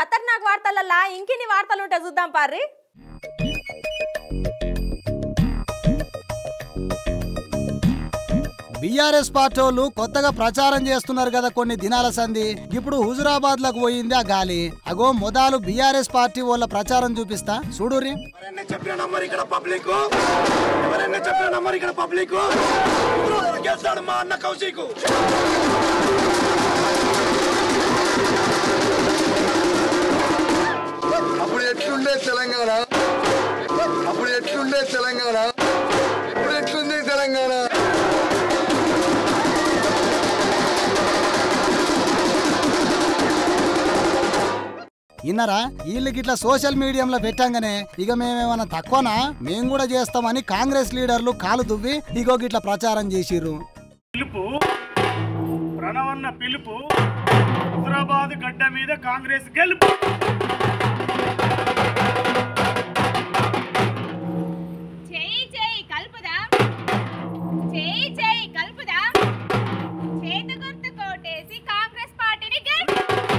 ఖతర్నాక్ వార్తలల్లా ఇంకిన్ని వార్తలు ఉంటాయి చూద్దాం పార్రి బీఆర్ఎస్ పార్టీ వాళ్ళు కొత్తగా ప్రచారం చేస్తున్నారు కదా కొన్ని దినాల సంధి ఇప్పుడు హుజురాబాద్ లకు పోయింది ఆ గాలి అగో మొదలు బీఆర్ఎస్ పార్టీ వాళ్ళ ప్రచారం చూపిస్తా చూడుర్రి ఎవరైనా చెప్పిన నంబర్ ఇక్కడ పబ్లిక్ ఎవరైనా చెప్పిన నంబర్ ఇక్కడ పబ్లిక్ గెలుస్తాడు మా అన్న కౌశిక్ అప్పుడు ఎట్లుండే తెలంగాణ అప్పుడు ఎట్లుండే తెలంగాణ ఇప్పుడు ఎట్లుంది తెలంగాణ ఇన్నరా వీళ్ళకి ఇట్లా సోషల్ మీడియంలో పెట్టంగానే ఇక మేమేమన్నా తక్కువనా మేము కూడా చేస్తామని కాంగ్రెస్ లీడర్లు కాలు దువ్వి ఇగో గిట్లా ప్రచారం చేసిర్రు పిలుపు ప్రణవన్న పిలుపు హైదరాబాద్ గడ్డ మీద కాంగ్రెస్ గెలుపు చేయి చేయి కలుపుదా చేయి చేయి కలుపుదా చేతు గుర్తు కోటేసి కాంగ్రెస్ పార్టీని గెలుపు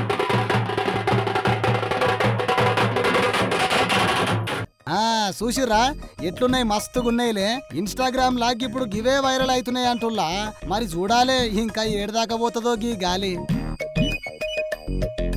ఆ చూసిర్రా ఎట్లున్నాయి మస్తుగున్నాయిలే ఇన్స్టాగ్రామ్ లాగ్ ఇప్పుడు గివే వైరల్ అవుతున్నాయి అంటుల్లా మరి చూడాలే ఇంకా ఏడదాకా పోతుందో గీ గాలి